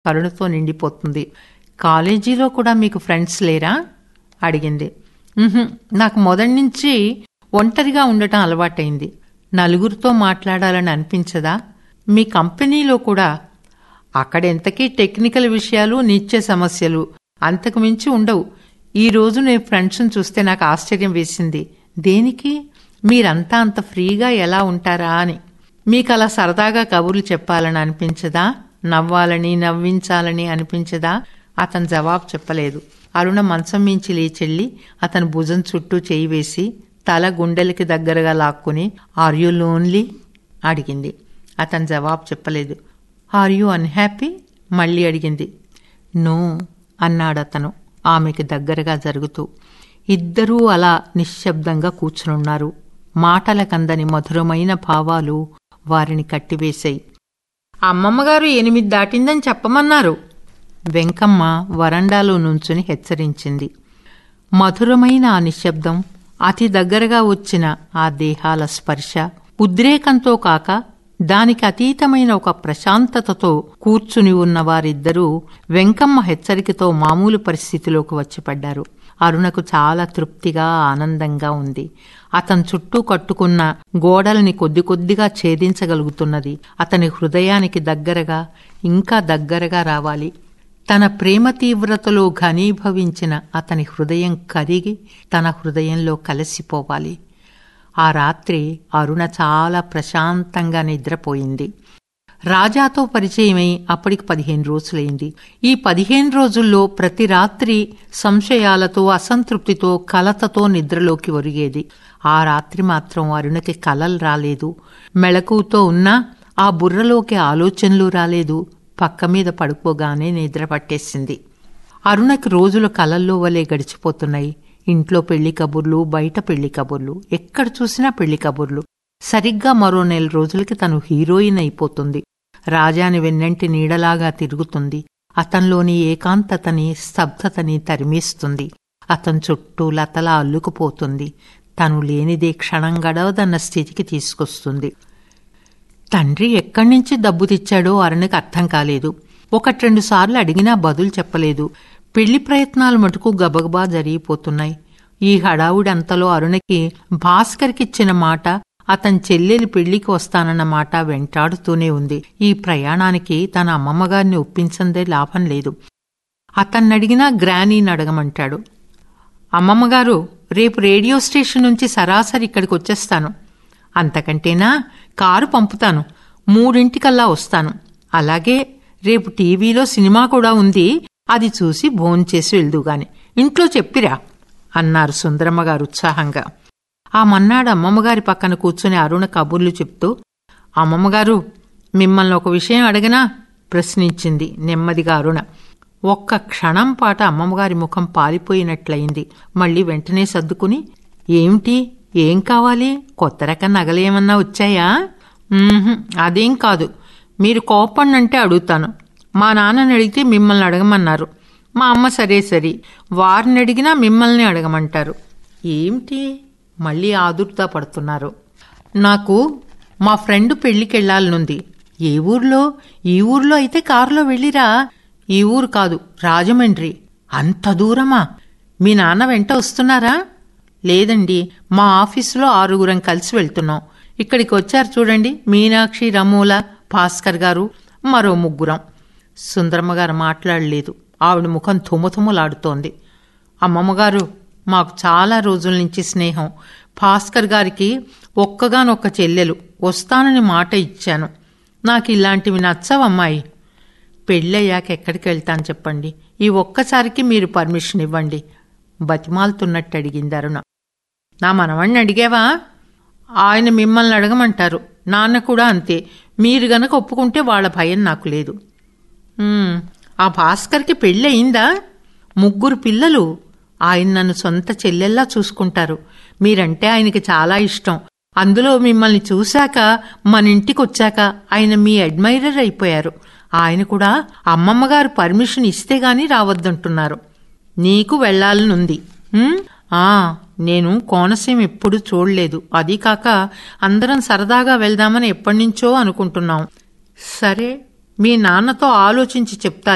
కరుణతో నిండిపోతుంది కాలేజీలో కూడా మీకు ఫ్రెండ్స్ లేరా అడిగింది "ఉహుం, నాకు మొదటి నుంచి ఒంటరిగా ఉండటం అలవాటైంది నలుగురితో మాట్లాడాలని అనిపించదా మీ కంపెనీలో కూడా అక్కడెంతకీ టెక్నికల్ విషయాలు నిత్య సమస్యలు అంతకు మించి ఉండవు ఈ రోజు నేను ఫ్రెండ్స్ని చూస్తే నాకు ఆశ్చర్యం వేసింది దేనికి మీరంతా అంత ఫ్రీగా ఎలా ఉంటారా అని మీకు అలా సరదాగా కబుర్లు చెప్పాలని అనిపించదా నవ్వాలని నవ్వించాలని అనిపించదా అతను జవాబు చెప్పలేదు అరుణ మంచం మించి లేచెళ్ళి అతని భుజం చుట్టూ చేయి వేసి తల గుండెలకి దగ్గరగా లాక్కుని ఆర్ యూ లోన్లీ అడిగింది అతను జవాబు చెప్పలేదు ఆర్ యూ అన్హ్యాపీ మళ్ళీ అడిగింది నో అన్నాడు అతను ఆమెకి దగ్గరగా జరుగుతూ ఇద్దరూ అలా నిశ్శబ్దంగా కూర్చునున్నారు మాటలకందని మధురమైన భావాలు వారిని కట్టివేశాయి అమ్మమ్మగారు ఎనిమిది దాటిందని చెప్పమన్నారు వెంకమ్మ వరండాలో నుంచుని హెచ్చరించింది మధురమైన ఆ నిశ్శబ్దం అతి దగ్గరగా వచ్చిన ఆ దేహాల స్పర్శ ఉద్రేకంతో కాక దానికి అతీతమైన ఒక ప్రశాంతతతో కూర్చుని ఉన్న వారిద్దరూ వెంకమ్మ హెచ్చరికతో మామూలు పరిస్థితిలోకి వచ్చిపడ్డారు అరుణకు చాలా తృప్తిగా ఆనందంగా ఉంది అతని చుట్టూ కట్టుకున్న గోడల్ని కొద్ది కొద్దిగా ఛేదించగలుగుతున్నది అతని హృదయానికి దగ్గరగా ఇంకా దగ్గరగా రావాలి తన ప్రేమ తీవ్రతలో ఘనీభవించిన అతని హృదయం కరిగి తన హృదయంలో కలిసిపోవాలి ఆ రాత్రి అరుణ చాలా ప్రశాంతంగా నిద్రపోయింది రాజాతో పరిచయమై అప్పటికి పదిహేను రోజులైంది ఈ పదిహేను రోజుల్లో ప్రతి రాత్రి సంశయాలతో అసంతృప్తితో కలతతో నిద్రలోకి ఒరిగేది ఆ రాత్రి మాత్రం అరుణకి కలలు రాలేదు మెళకువతో ఉన్నా ఆ బుర్రలోకి ఆలోచనలు రాలేదు పక్క మీద పడుకోగానే నిద్ర పట్టేసింది అరుణకి రోజులు కలల్లో వలె గడిచిపోతున్నాయి ఇంట్లో పెళ్లి కబుర్లు బయట పెళ్లి కబుర్లు ఎక్కడ చూసినా పెళ్లి కబుర్లు సరిగ్గా మరో నెల రోజులకి తను హీరోయిన్ అయిపోతుంది రాజాని వెన్నంటి నీడలాగా తిరుగుతుంది అతనిలోని ఏకాంతతని స్తబ్దతని తరిమేస్తుంది అతని చుట్టూ లతలా అల్లుకుపోతుంది తను లేనిదే క్షణం గడవదన్న స్థితికి తీసుకొస్తుంది తండ్రి ఎక్కడి నుంచి డబ్బు తెచ్చాడో అరుణకి అర్థం కాలేదు ఒకటి రెండు సార్లు అడిగినా బదులు చెప్పలేదు పెళ్లి ప్రయత్నాలు మటుకు గబగబా జరిగిపోతున్నాయి ఈ హడావుడంతలో అరుణకి భాస్కర్కిచ్చిన మాట అతని చెల్లెలి పెళ్లికి వస్తానన్న మాట వెంటాడుతూనే ఉంది ఈ ప్రయాణానికి తన అమ్మమ్మగారిని ఒప్పించందే లాభం లేదు అతన్నడిగినా గ్రానీని అడగమంటాడు అమ్మమ్మగారు రేపు రేడియో స్టేషన్ నుంచి సరాసరి ఇక్కడికి వచ్చేస్తాను అంతకంటేనా కారు పంపుతాను మూడింటికల్లా వస్తాను అలాగే రేపు టీవీలో సినిమా కూడా ఉంది అది చూసి భోంచేసి వెళ్దుగాని ఇంట్లో చెప్పిరా అన్నారు సుందరమ్మగారు ఉత్సాహంగా ఆ మన్నాడు అమ్మమ్మగారి పక్కన కూర్చుని అరుణ కబుర్లు చెప్తూ అమ్మమ్మగారు మిమ్మల్ని ఒక విషయం అడగనా ప్రశ్నించింది నెమ్మదిగా అరుణ ఒక్క క్షణం పాట అమ్మమ్మగారి ముఖం పాలిపోయినట్లయింది మళ్ళీ వెంటనే సర్దుకుని ఏమిటి ఏం కావాలి కొత్త రకం నగలేమన్నా వచ్చాయా "మ్మ్హ్మ్, అదేం కాదు మీరు కోపన్నంటే అడుగుతాను మా నాన్నని అడిగితే మిమ్మల్ని అడగమన్నారు మా అమ్మ సరే సరే వారిని అడిగినా మిమ్మల్ని అడగమంటారు ఏమిటి మళ్ళీ ఆదుర్దా పడుతున్నారు నాకు మా ఫ్రెండ్ పెళ్లికెళ్లాలనుంది ఏ ఊర్లో ఈ ఊర్లో అయితే కారులో వెళ్ళిరా ఈ ఊరు కాదు రాజమండ్రి అంత దూరమా మీ నాన్న వెంట వస్తున్నారా లేదండి మా ఆఫీసులో ఆరుగురం కలిసి వెళ్తున్నాం ఇక్కడికి వచ్చారు చూడండి మీనాక్షి రమూల భాస్కర్ గారు మరో ముగ్గురం సుందరమ్మ గారు మాట్లాడలేదు ఆవిడ ముఖం తుమతుమలాడుతోంది అమ్మమ్మగారు మాకు చాలా రోజుల నుంచి స్నేహం భాస్కర్ గారికి ఒక్కగానొక్క చెల్లెలు వస్తానని మాట ఇచ్చాను నాకు ఇలాంటివి నచ్చవమ్మాయి పెళ్ళయ్యాక ఎక్కడికి వెళ్తాను చెప్పండి ఈ ఒక్కసారికి మీరు పర్మిషన్ ఇవ్వండి బతిమాలుతున్నట్టు అడిగింది అరుణ నా మనవణ్ణి అడిగావా ఆయన మిమ్మల్ని అడగమంటారు నాన్న కూడా అంతే మీరు గనక ఒప్పుకుంటే వాళ్ళ భయం నాకు లేదు "ఉమ్, ఆ భాస్కర్కి పెళ్ళి అయిందా ముగ్గురు పిల్లలు ఆయన నన్ను సొంత చెల్లెల్లా చూసుకుంటారు మీరంటే ఆయనకి చాలా ఇష్టం అందులో మిమ్మల్ని చూశాక మన ఇంటికి వచ్చాక ఆయన మీ అడ్మైరర్ అయిపోయారు ఆయన కూడా అమ్మమ్మగారు పర్మిషన్ ఇస్తే గాని రావద్దంటున్నారు నీకు వెళ్లాలనుంది "ఉమ్, ఆ నేను కోనసీమ ఎప్పుడు చూడలేదు అది కాక అందరం సరదాగా వెళ్దామని ఎప్పటినుంచో అనుకుంటున్నాం సరే మీ నాన్నతో ఆలోచించి చెప్తా